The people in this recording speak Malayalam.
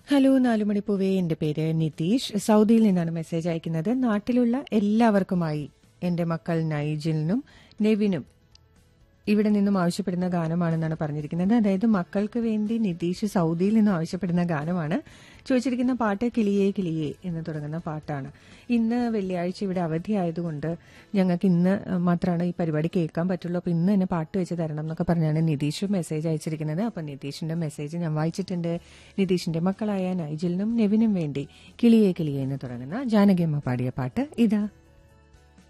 ഹലോ നാലുമണിപ്പൂവേ എന്റെ പേര് നിതീഷ് സൗദിയിൽ നിന്നാണ് മെസ്സേജ് അയക്കുന്നത് നാട്ടിലുള്ള എല്ലാവർക്കുമായി എന്റെ മക്കൾ നൈജിലിനും നെവിനും ഇവിടെ നിന്നും ആവശ്യപ്പെടുന്ന ഗാനമാണെന്നാണ് പറഞ്ഞിരിക്കുന്നത് അതായത് മക്കൾക്ക് വേണ്ടി നിതീഷ് സൗദിയിൽ നിന്നും ആവശ്യപ്പെടുന്ന ഗാനമാണ് ചോദിച്ചിരിക്കുന്ന പാട്ട് കിളിയേ കിളിയേ എന്ന് തുടങ്ങുന്ന പാട്ടാണ് ഇന്ന് വെള്ളിയാഴ്ച ഇവിടെ അവധി ആയതുകൊണ്ട് ഞങ്ങൾക്ക് ഇന്ന് മാത്രമാണ് ഈ പരിപാടി കേൾക്കാൻ പറ്റുള്ളൂ അപ്പോൾ ഇന്ന് തന്നെ പാട്ട് വെച്ച് തരണം എന്നൊക്കെ പറഞ്ഞാണ് നിതീഷ് മെസ്സേജ് അയച്ചിരിക്കുന്നത് അപ്പോൾ നിതീഷിന്റെ മെസ്സേജ് ഞാൻ വായിച്ചിട്ടുണ്ട് നിതീഷിന്റെ മക്കളായ നൈജിലിനും നെവിനും വേണ്ടി കിളിയേ കിളിയേ എന്ന് തുടങ്ങുന്ന ജാനകിയമ്മ പാടിയ പാട്ട് ഇതാ